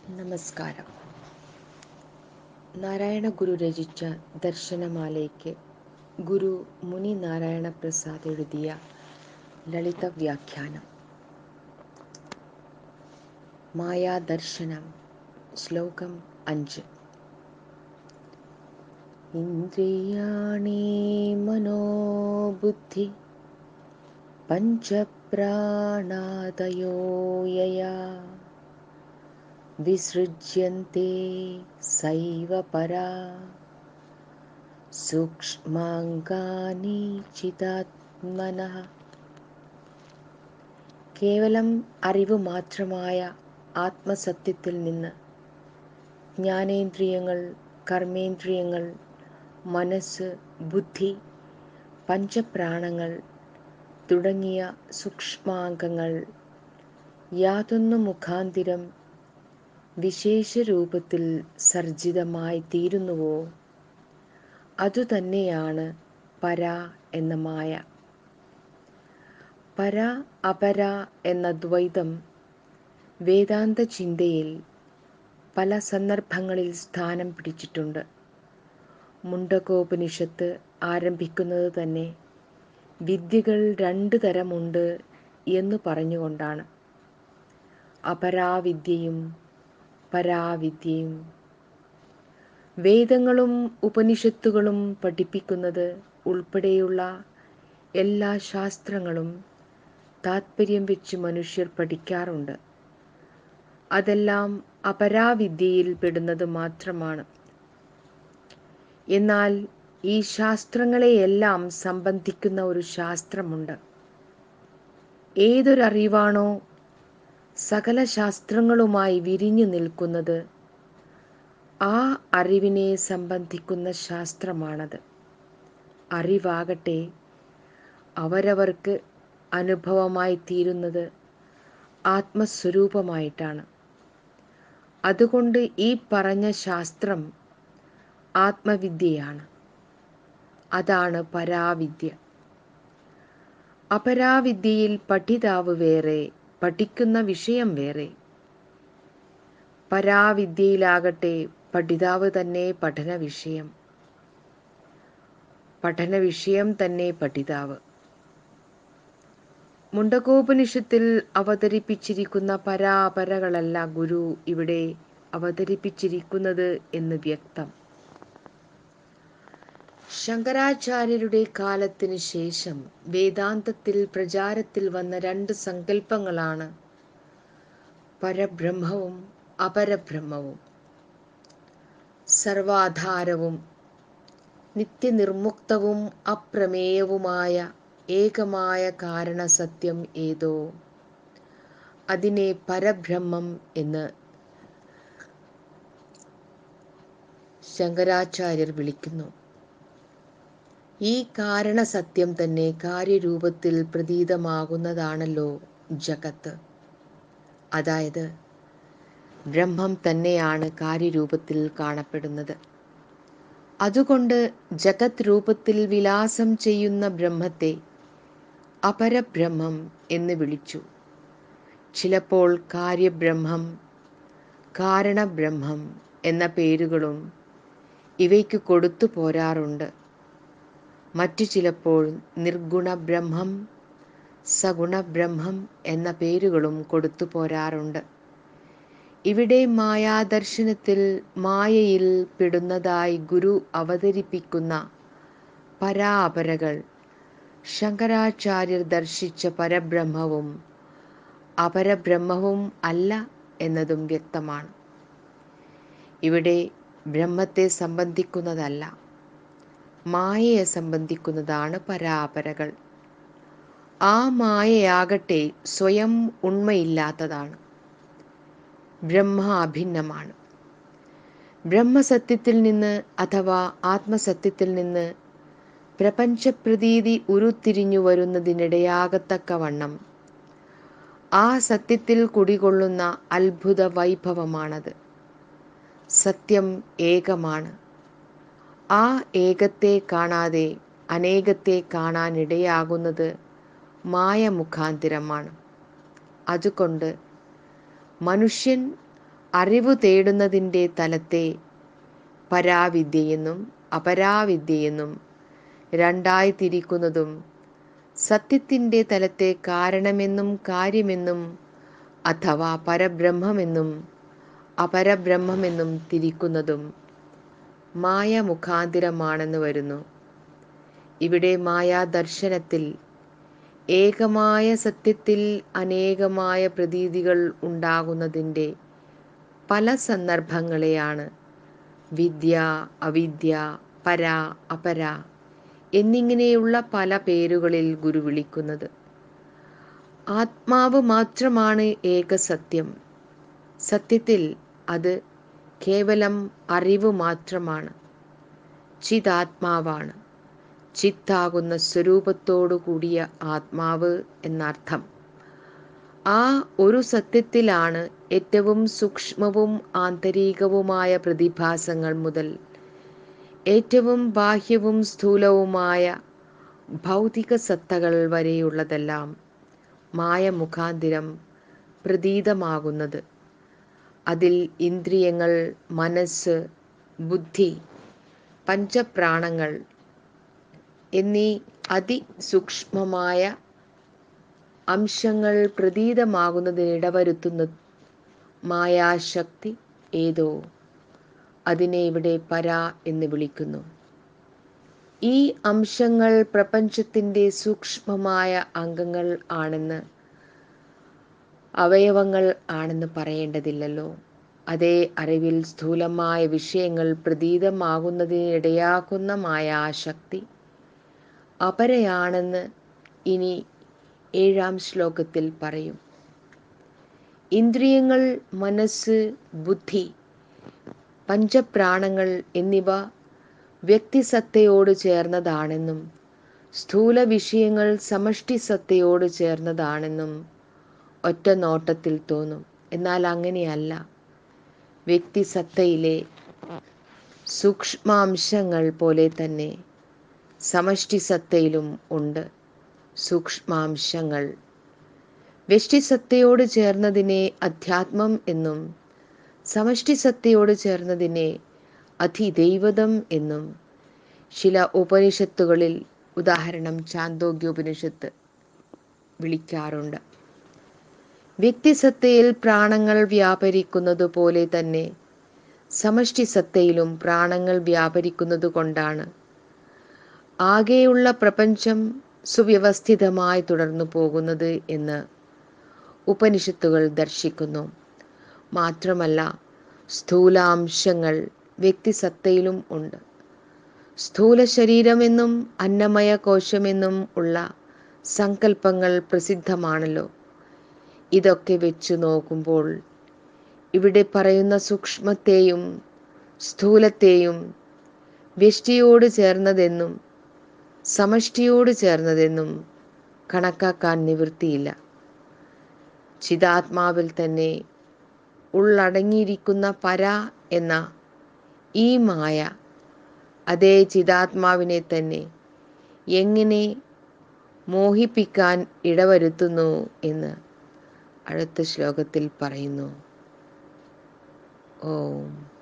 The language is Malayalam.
നമസ്കാരം നാരായണ ഗുരു രചിച്ച ദർശനമാലയ്ക്ക് ഗുരു മുനി നാരായണ പ്രസാദ് എഴുതിയ ലളിത വ്യാഖ്യാനം മായാദർശനം ശ്ലോകം അഞ്ച് ഇന്ദ്രിയാണി മനോബുദ്ധി പഞ്ചപ്രാണാദയോ യയാ വിസൃജ്യന്തെ സൈവ പരാ സൂക്ഷ്മാംഗാനി ചിതാത്മനഃ കേവലം അറിവ് മാത്രമായ ആത്മസത്യത്തിൽ നിന്ന് ജ്ഞാനേന്ദ്രിയങ്ങൾ കർമ്മേന്ദ്രിയങ്ങൾ മനസ്സ് ബുദ്ധി പഞ്ചപ്രാണങ്ങൾ തുടങ്ങിയ സൂക്ഷ്മാംഗങ്ങൾ യാതൊന്നു മുഖാന്തിരം വിശേഷ രൂപത്തിൽ സർജിതമായി തീരുന്നുവോ അതുതന്നെയാണ് പര എന്ന മായ പര അപര എന്ന ദ്വൈതം വേദാന്ത ചിന്തയിൽ പല സന്ദർഭങ്ങളിൽ സ്ഥാനം പിടിച്ചിട്ടുണ്ട് മുണ്ടകോപനിഷത്ത് ആരംഭിക്കുന്നത് തന്നെ വിദ്യകൾ രണ്ടു തരമുണ്ട് എന്ന് പറഞ്ഞുകൊണ്ടാണ് അപരാവിദ്യയും പരാവിദ്യയും വേദങ്ങളും ഉപനിഷത്തുകളും പഠിപ്പിക്കുന്നത് ഉൾപ്പെടെയുള്ള എല്ലാ ശാസ്ത്രങ്ങളും താത്പര്യം വെച്ച് മനുഷ്യർ പഠിക്കാറുണ്ട് അതെല്ലാം അപരാവിദ്യയിൽ പെടുന്നത് മാത്രമാണ് എന്നാൽ ഈ ശാസ്ത്രങ്ങളെയെല്ലാം സംബന്ധിക്കുന്ന ഒരു ശാസ്ത്രമുണ്ട് ഏതൊരറിവാണോ സകല ശാസ്ത്രങ്ങളുമായി വിരിഞ്ഞു നിൽക്കുന്നത് ആ അറിവിനെ സംബന്ധിക്കുന്ന ശാസ്ത്രമാണത് അറിവാകട്ടെ അവരവർക്ക് അനുഭവമായി തീരുന്നത് ആത്മസ്വരൂപമായിട്ടാണ് അതുകൊണ്ട് ഈ പറഞ്ഞ ശാസ്ത്രം ആത്മവിദ്യയാണ് അതാണ് പരാവിദ്യ അപരാവിദ്യയിൽ പഠിതാവ് വേറെ പഠിക്കുന്ന വിഷയം വേറെ പരാവിദ്യയിലാകട്ടെ പഠിതാവ് തന്നെ പഠന വിഷയം പഠന വിഷയം തന്നെ പഠിതാവ് മുണ്ടകോപനിഷത്തിൽ അവതരിപ്പിച്ചിരിക്കുന്ന പരാപരകളല്ല ഗുരു ഇവിടെ അവതരിപ്പിച്ചിരിക്കുന്നത് എന്ന് വ്യക്തം ശങ്കരാചാര്യരുടെ കാലത്തിന് ശേഷം വേദാന്തത്തിൽ പ്രചാരത്തിൽ വന്ന രണ്ട് സങ്കല്പങ്ങളാണ് പരബ്രഹ്മവും അപരബ്രഹ്മവും സർവാധാരവും നിത്യനിർമുക്തവും അപ്രമേയവുമായ ഏകമായ കാരണസത്യം ഏതോ അതിനെ പരബ്രഹ്മം എന്ന് ശങ്കരാചാര്യർ വിളിക്കുന്നു ഈ കാരണസത്യം തന്നെ കാര്യരൂപത്തിൽ പ്രതീതമാകുന്നതാണല്ലോ ജഗത്ത് അതായത് ബ്രഹ്മം തന്നെയാണ് കാര്യരൂപത്തിൽ കാണപ്പെടുന്നത് അതുകൊണ്ട് ജഗത് രൂപത്തിൽ വിലാസം ചെയ്യുന്ന ബ്രഹ്മത്തെ അപരബ്രഹ്മം എന്ന് വിളിച്ചു ചിലപ്പോൾ കാര്യബ്രഹ്മം കാരണബ്രഹ്മം എന്ന പേരുകളും ഇവയ്ക്ക് കൊടുത്തു പോരാറുണ്ട് മറ്റു ചിലപ്പോൾ നിർഗുണബ്രഹ്മം സഗുണബ്രഹ്മം എന്ന പേരുകളും കൊടുത്തു പോരാറുണ്ട് ഇവിടെ മായാദർശനത്തിൽ മായയിൽ പെടുന്നതായി ഗുരു അവതരിപ്പിക്കുന്ന പരാപരകൾ ശങ്കരാചാര്യർ ദർശിച്ച പരബ്രഹ്മവും അപരബ്രഹ്മവും അല്ല എന്നതും വ്യക്തമാണ് ഇവിടെ ബ്രഹ്മത്തെ സംബന്ധിക്കുന്നതല്ല മായയെ സംബന്ധിക്കുന്നതാണ് പരാപരകൾ ആ മായയാകട്ടെ സ്വയം ഉണ്മയില്ലാത്തതാണ് ബ്രഹ്മ അഭിന്നമാണ് ബ്രഹ്മസത്യത്തിൽ നിന്ന് അഥവാ ആത്മസത്യത്തിൽ നിന്ന് പ്രപഞ്ചപ്രതീതി ഉരുത്തിരിഞ്ഞു വരുന്നതിനിടയാകത്തക്കവണ്ണം ആ സത്യത്തിൽ കുടികൊള്ളുന്ന അത്ഭുത വൈഭവമാണത് സത്യം ഏകമാണ് ആ ഏകത്തെ കാണാതെ അനേകത്തെ കാണാനിടയാകുന്നത് മായ മുഖാന്തിരമാണ് അതുകൊണ്ട് മനുഷ്യൻ അറിവ് തേടുന്നതിൻ്റെ തലത്തെ പരാവിദ്യയെന്നും അപരാവിദ്യയെന്നും രണ്ടായി തിരിക്കുന്നതും സത്യത്തിൻ്റെ തലത്തെ കാരണമെന്നും കാര്യമെന്നും അഥവാ പരബ്രഹ്മമെന്നും അപരബ്രഹ്മമെന്നും തിരിക്കുന്നതും മായ മുഖാന്തിരമാണെന്ന് വരുന്നു ഇവിടെ മായാദർശനത്തിൽ ഏകമായ സത്യത്തിൽ അനേകമായ പ്രതീതികൾ ഉണ്ടാകുന്നതിൻ്റെ പല സന്ദർഭങ്ങളെയാണ് വിദ്യ അവിദ്യ പര അപര എന്നിങ്ങനെയുള്ള പല പേരുകളിൽ ഗുരു വിളിക്കുന്നത് ആത്മാവ് മാത്രമാണ് ഏകസത്യം സത്യത്തിൽ അത് കേവലം അറിവ് മാത്രമാണ് ചിതാത്മാവാണ് ചിത്താകുന്ന സ്വരൂപത്തോടു കൂടിയ ആത്മാവ് എന്നർത്ഥം ആ ഒരു സത്യത്തിലാണ് ഏറ്റവും സൂക്ഷ്മവും ആന്തരികവുമായ പ്രതിഭാസങ്ങൾ മുതൽ ഏറ്റവും ബാഹ്യവും സ്ഥൂലവുമായ ഭൗതിക സത്തകൾ വരെയുള്ളതെല്ലാം മായ മുഖാന്തിരം പ്രതീതമാകുന്നത് അതിൽ ഇന്ദ്രിയങ്ങൾ മനസ്സ് ബുദ്ധി പഞ്ചപ്രാണങ്ങൾ എന്നീ അതിസൂക്ഷ്മമായ അംശങ്ങൾ പ്രതീതമാകുന്നതിനിടവരുത്തുന്ന മായാശക്തി ഏതോ അതിനെ ഇവിടെ പര എന്ന് വിളിക്കുന്നു ഈ അംശങ്ങൾ പ്രപഞ്ചത്തിൻ്റെ സൂക്ഷ്മമായ അംഗങ്ങൾ ആണെന്ന് അവയവങ്ങൾ ആണെന്ന് പറയേണ്ടതില്ലല്ലോ അതേ അറിവിൽ സ്ഥൂലമായ വിഷയങ്ങൾ പ്രതീതമാകുന്നതിനിടയാക്കുന്ന മായാശക്തി അപരയാണെന്ന് ഇനി ഏഴാം ശ്ലോകത്തിൽ പറയും ഇന്ദ്രിയങ്ങൾ മനസ്സ് ബുദ്ധി പഞ്ചപ്രാണങ്ങൾ എന്നിവ വ്യക്തിസത്തയോട് ചേർന്നതാണെന്നും സ്ഥൂല വിഷയങ്ങൾ സമഷ്ടി സത്തയോട് ചേർന്നതാണെന്നും ഒറ്റ നോട്ടത്തിൽ തോന്നും എന്നാൽ അങ്ങനെയല്ല വ്യക്തിസത്തയിലെ സൂക്ഷ്മാംശങ്ങൾ പോലെ തന്നെ സമഷ്ടി സത്തയിലും ഉണ്ട് സൂക്ഷ്മാംശങ്ങൾ വ്യഷ്ടിസത്തയോട് ചേർന്നതിനെ അധ്യാത്മം എന്നും സമഷ്ടി സത്തയോട് ചേർന്നതിനെ അധിദൈവതം എന്നും ചില ഉപനിഷത്തുകളിൽ ഉദാഹരണം ചാന്തോഗ്യോപനിഷത്ത് വിളിക്കാറുണ്ട് വ്യക്തിസത്തയിൽ പ്രാണങ്ങൾ വ്യാപരിക്കുന്നത് പോലെ തന്നെ സമഷ്ടി സത്തയിലും പ്രാണങ്ങൾ വ്യാപരിക്കുന്നത് കൊണ്ടാണ് ആകെയുള്ള പ്രപഞ്ചം സുവ്യവസ്ഥിതമായി തുടർന്നു പോകുന്നത് എന്ന് ഉപനിഷത്തുകൾ ദർശിക്കുന്നു മാത്രമല്ല സ്ഥൂലാംശങ്ങൾ വ്യക്തിസത്തയിലും ഉണ്ട് സ്ഥൂല ശരീരമെന്നും അന്നമയ കോശമെന്നും ഉള്ള സങ്കല്പങ്ങൾ പ്രസിദ്ധമാണല്ലോ ഇതൊക്കെ വെച്ച് നോക്കുമ്പോൾ ഇവിടെ പറയുന്ന സൂക്ഷ്മത്തെയും സ്ഥൂലത്തെയും വ്യഷ്ടിയോട് ചേർന്നതെന്നും സമഷ്ടിയോട് ചേർന്നതെന്നും കണക്കാക്കാൻ നിവൃത്തിയില്ല ചിതാത്മാവിൽ തന്നെ ഉള്ളടങ്ങിയിരിക്കുന്ന പര എന്ന ഈ മായ അതേ ചിതാത്മാവിനെ തന്നെ എങ്ങനെ മോഹിപ്പിക്കാൻ ഇടവരുത്തുന്നു എന്ന് അടുത്ത ശ്ലോകത്തിൽ പറയുന്നു ഓം